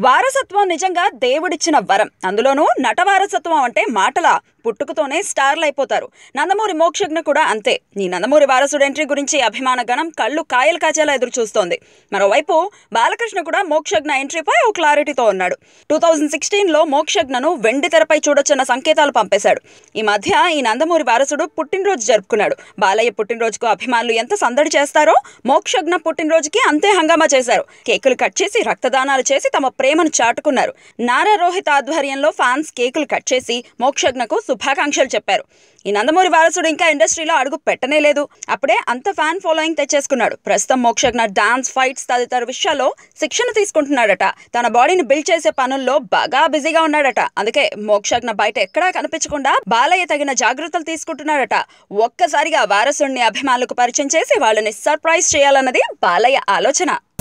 వారసత్వం నిజంగా దేవుడిచ్చిన వరం అందులోనూ నట వారసత్వం అంటే మాటల పుట్టుకతోనే స్టార్లు అయిపోతారు నందమూరి మోక్షజ్ఞ కూడా అంతే ఈ నందమూరి వారసుడు ఎంట్రీ గురించి అభిమాన గణం కళ్ళు కాయలు కాచేలా ఎదురు చూస్తోంది మరోవైపు బాలకృష్ణ కూడా మోక్షజ్ఞ ఎంట్రీపై ఓ క్లారిటీతో ఉన్నాడు టూ థౌజండ్ సిక్స్టీన్లో మోక్షజ్ఞను వెండి తెరపై చూడొచ్చన్న సంకేతాలు పంపేశాడు ఈ మధ్య ఈ నందమూరి వారసుడు పుట్టినరోజు జరుపుకున్నాడు బాలయ్య పుట్టినరోజుకు అభిమానులు ఎంత సందడి చేస్తారో మోక్షజ్ఞ పుట్టినరోజుకి అంతే హంగామా చేశారు కేకులు కట్ చేసి రక్తదానాలు చేసి తమ ప్రేమను చాటుకున్నారు నారా రోహిత్ ఆధ్వర్యంలో ఫ్యాన్స్ కేకులు కట్ చేసి మోక్షజ్ఞకు శుభాకాంక్షలు చెప్పారు ఈ నందమూరి వారసుడు ఇంకా ఇండస్ట్రీలో అడుగు పెట్టనే లేదు అప్పుడే అంత ఫ్యాన్ ఫాలోయింగ్ తెచ్చేసుకున్నాడు ప్రస్తుతం మోక్షజ్ఞ డాన్స్ ఫైట్స్ తదితర విషయాల్లో శిక్షణ తీసుకుంటున్నాడట తన బాడీని బిల్డ్ చేసే పనుల్లో బాగా బిజీగా ఉన్నాడట అందుకే మోక్షజ్ఞ బయట ఎక్కడా కనిపించకుండా బాలయ్య తగిన జాగ్రత్తలు తీసుకుంటున్నాడట ఒక్కసారిగా వారసుడిని అభిమానులకు పరిచయం చేసి వాళ్ళని సర్ప్రైజ్ చేయాలన్నది బాలయ్య ఆలోచన